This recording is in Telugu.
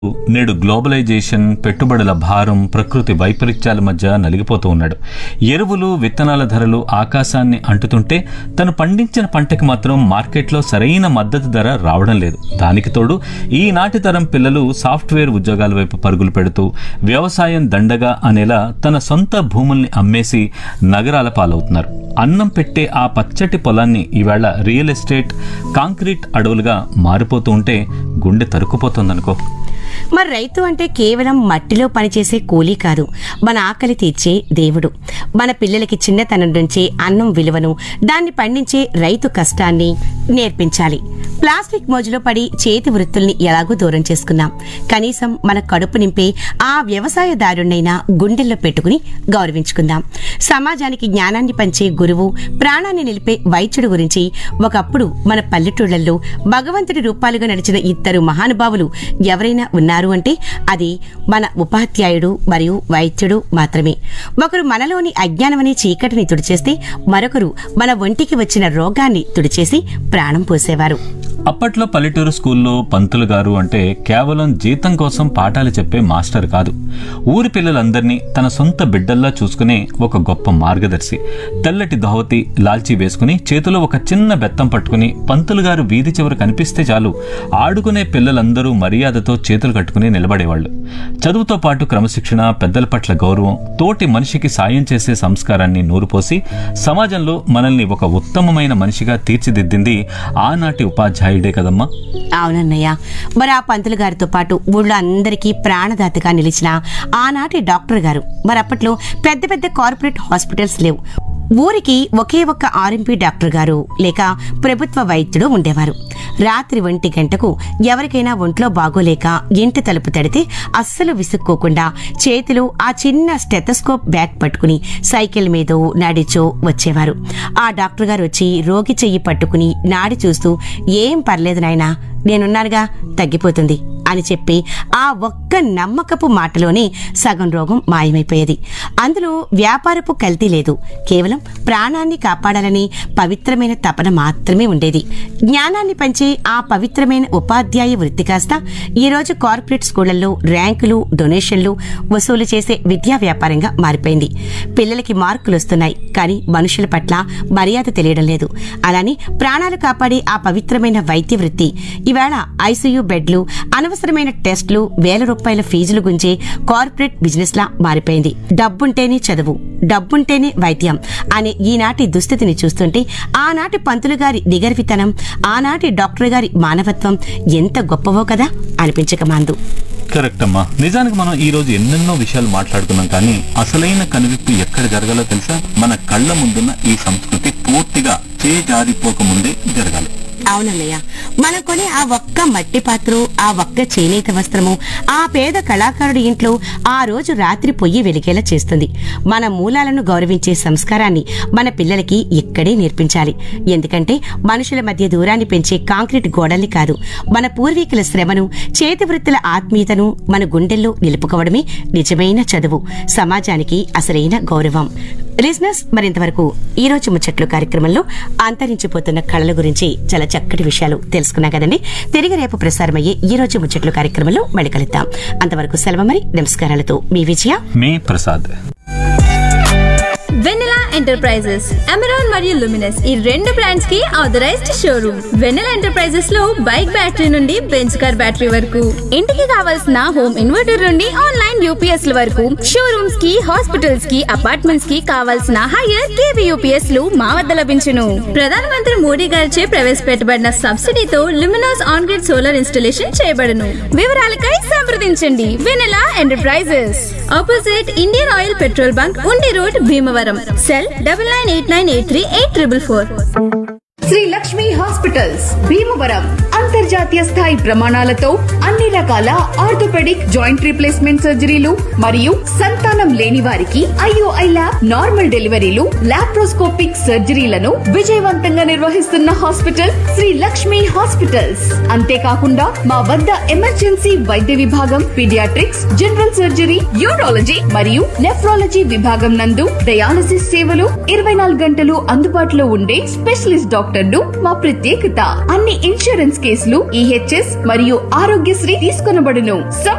నేడు గ్లోబలైజేషన్ పెట్టుబడుల భారం ప్రకృతి వైపరీత్యాల మధ్య నలిగిపోతూ ఉన్నాడు ఎరువులు విత్తనాల ధరలు ఆకాశాన్ని అంటుతుంటే తను పండించిన పంటకి మాత్రం మార్కెట్లో సరైన మద్దతు ధర రావడం లేదు దానికి తోడు ఈనాటి తరం పిల్లలు సాఫ్ట్వేర్ ఉద్యోగాల వైపు పరుగులు పెడుతూ వ్యవసాయం దండగా అనేలా తన సొంత భూముల్ని అమ్మేసి నగరాల పాలవుతున్నారు అన్నం పెట్టే ఆ పచ్చటి పొలాన్ని ఈవేళ రియల్ ఎస్టేట్ కాంక్రీట్ అడవులుగా మారిపోతూ ఉంటే గుండె తరుక్కుపోతుందనుకో మరి రైతు అంటే కేవలం మట్టిలో పనిచేసే కూలీ కాదు మన ఆకలి తీర్చే దేవుడు మన పిల్లలకి చిన్నతనం నుంచే అన్నం విలువను దాన్ని పండించే రైతు కష్టాన్ని నేర్పించాలి ప్లాస్టిక్ మోజులో పడి చేతి వృత్తుల్ని ఎలాగూ దూరం చేసుకున్నాం కనీసం మన కడుపు నింపే ఆ వ్యవసాయదారుణ్ణైనా గుండెల్లో పెట్టుకుని గౌరవించుకుందాం సమాజానికి జ్ఞానాన్ని పంచే గురువు ప్రాణాన్ని నిలిపే వైద్యుడు గురించి ఒకప్పుడు మన పల్లెటూళ్లలో భగవంతుడి రూపాలుగా నడిచిన ఇద్దరు మహానుభావులు ఎవరైనా ఉన్నారు అంటే అది మన ఉపాధ్యాయుడు మరియు వైద్యుడు మాత్రమే ఒకరు మనలోని అజ్ఞానమనే చీకటిని తుడిచేస్తే మరొకరు మన ఒంటికి వచ్చిన రోగాన్ని తుడిచేసి ప్రాణం పోసేవారు అప్పట్లో పల్లెటూరు స్కూల్లో పంతులు గారు అంటే కేవలం జీతం కోసం పాఠాలు చెప్పే మాస్టర్ కాదు ఊరి పిల్లలందరినీ తన సొంత బిడ్డల్లా చూసుకునే ఒక గొప్ప మార్గదర్శి తెల్లటి ధోవతి లాల్చీ వేసుకుని చేతిలో ఒక చిన్న బెత్తం పట్టుకుని పంతులు గారు వీధి చివర కనిపిస్తే చాలు ఆడుకునే పిల్లలందరూ మర్యాదతో చేతులు కట్టుకుని నిలబడేవాళ్ళు చదువుతో పాటు క్రమశిక్షణ పెద్దల పట్ల గౌరవం తోటి మనిషికి సాయం చేసే సంస్కారాన్ని నూరుపోసి సమాజంలో మనల్ని ఒక ఉత్తమమైన మనిషిగా తీర్చిదిద్దింది ఆనాటి ఉపాధ్యాయుడే కదమ్మా అవునన్నయ్య మరి ఆ పంతులు గారితో పాటు ఊళ్ళో అందరికీ ప్రాణదాతగా నిలిచిన ఆనాటి డాక్టర్ గారు మరి అప్పట్లో పెద్ద పెద్ద కార్పొరేట్ హాస్పిటల్స్ లేవు ఊరికి ఒకే ఒక్క ఆర్ఎంపీ డాక్టర్ గారు లేక ప్రభుత్వ వైద్యుడు ఉండేవారు రాత్రి ఒంటి గంటకు ఎవరికైనా ఒంట్లో బాగోలేక ఇంటి తలుపు తడితే అస్సలు విసుక్కోకుండా చేతిలో ఆ చిన్న స్టెథస్కోప్ బ్యాగ్ పట్టుకుని సైకిల్ మీదో నడిచో వచ్చేవారు ఆ డాక్టర్ గారు వచ్చి రోగి చెయ్యి పట్టుకుని నాడి చూస్తూ ఏం పర్లేదు నాయనా నేనున్నానుగా తగ్గిపోతుంది అని చెప్పి ఆ ఒక్క నమ్మకపు మాటలోనే సగం రోగం మాయమైపోయేది అందులో వ్యాపారపు కల్తీ లేదు కేవలం ప్రాణాన్ని కాపాడాలని పవిత్రమైన తపన మాత్రమే ఉండేది జ్ఞానాన్ని పంచే ఆ పవిత్రమైన ఉపాధ్యాయ వృత్తి కాస్త ఈరోజు కార్పొరేట్ స్కూళ్లలో ర్యాంకులు డొనేషన్లు వసూలు చేసే విద్యా వ్యాపారంగా మారిపోయింది పిల్లలకి మార్కులు వస్తున్నాయి కానీ మనుషుల పట్ల మర్యాద తెలియడం లేదు అలానే ప్రాణాలు కాపాడే ఆ పవిత్రమైన వైద్య వృత్తి ఈవేళ ఐసీయూ బెడ్లు అనవసరమైన టెస్టులు వేల రూపాయల ఫీజులు గుంజే కార్పొరేట్ బిజినెస్ లా మారిపోయింది డబ్బుంటేనే చదువు డబ్బుంటేనే వైద్యం అనే ఈనాటి దుస్థితిని చూస్తుంటే ఆనాటి పంతులు గారి నిగర్వితనం ఆనాటి డాక్టర్ గారి మానవత్వం ఎంత గొప్పవో కదా అనిపించకమాందు కరెక్ట్ అమ్మా నిజానికి మనం ఈ రోజు ఎన్నెన్నో విషయాలు మాట్లాడుకున్నాం కానీ అసలైన కనువిప్పు ఎక్కడ జరగాలో తెలుసా మన కళ్ళ ముందున్న ఈ సంస్కృతి పూర్తిగా చేజారిపోక ముందే జరగాలి అవునన్నయ్య మనం కొనే ఆ ఒక్క మట్టి పాత్ర ఆ ఒక్క చేనేత వస్త్రము ఆ పేద కళాకారుడి ఇంట్లో ఆ రోజు రాత్రి పొయ్యి వెలిగేలా చేస్తుంది మన మూలాలను గౌరవించే సంస్కారాన్ని మన పిల్లలకి ఇక్కడే నేర్పించాలి ఎందుకంటే మనుషుల మధ్య దూరాన్ని పెంచే కాంక్రీట్ గోడల్ని కాదు మన పూర్వీకుల శ్రమను చేతి వృత్తుల ఆత్మీయతను మన గుండెల్లో నిలుపుకోవడమే నిజమైన చదువు సమాజానికి అసలైన గౌరవం లిజినెస్ మరింతవరకు ఈ రోజు ముచ్చట్లు కార్యక్రమంలో అంతరించిపోతున్న కళల గురించి చాలా చక్కటి విషయాలు తెలుసుకున్నాం కదండి తిరిగి రేపు ప్రసారమయ్యే ఈ రోజు ముచ్చట్లు కార్యక్రమంలో మళ్ళీ కలుద్దాం అంతవరకు సెలవు మరి నమస్కారాలతో మీ విజయ మీ ప్రసాద్ వెన్నెలా ఎంటర్ప్రైజెస్ అమెరాన్ మరియు లుమినస్ ఈ రెండు బ్రాండ్స్ కి ఆథరైజ్డ్ షోరూమ్ వెన్నెలా ఎంటర్ప్రైజెస్ లో బైక్ బ్యాటరీ నుండి బెంచ్ కార్ బ్యాటరీ వరకు ఇంటికి కావాల్సిన హోమ్ ఇన్వర్టర్ నుండి ఆన్లైన్ యూపీఎస్ ల వరకు షోరూమ్స్ కి హాస్పిటల్స్ కి అపార్ట్మెంట్స్ కి కావాల్సిన హైయర్ కేవీ యూపీఎస్ లు మా వద్ద లభించును ప్రధానమంత్రి మోడీ గారిచే ప్రవేశపెట్టబడిన సబ్సిడీతో Luminous on grid solar installation చేయబడును వివరాలకై సంప్రదించండి Vennela enterprises opposite Indian oil petrol bunk ఉండి road Bhimavaram cell double nine eight nine eight three eight triple four Shri Lakshmi hospitals Bhimavaram అంతర్జాతీయ స్థాయి ప్రమాణాలతో అన్ని రకాల ఆర్థోపెడిక్ జాయింట్ రీప్లేస్మెంట్ సర్జరీలు మరియు సంతానం లేని వారికి ఐఓఐ ల్యాబ్ నార్మల్ డెలివరీలు లాప్రోస్కోపిక్ సర్జరీలను విజయవంతంగా నిర్వహిస్తున్న హాస్పిటల్ శ్రీ లక్ష్మి హాస్పిటల్స్ అంతేకాకుండా మా వద్ద ఎమర్జెన్సీ వైద్య విభాగం పీడియాట్రిక్స్ జనరల్ సర్జరీ యూరాలజీ మరియు నెఫ్రాలజీ విభాగం నందు డయాలసిస్ సేవలు ఇరవై నాలుగు గంటలు అందుబాటులో ఉండే స్పెషలిస్ట్ డాక్టర్లు మా ప్రత్యేకత అన్ని ఇన్సూరెన్స్ కేసులు ఫీజులు ఈహెచ్ఎస్ మరియు ఆరోగ్యశ్రీ తీసుకొనబడును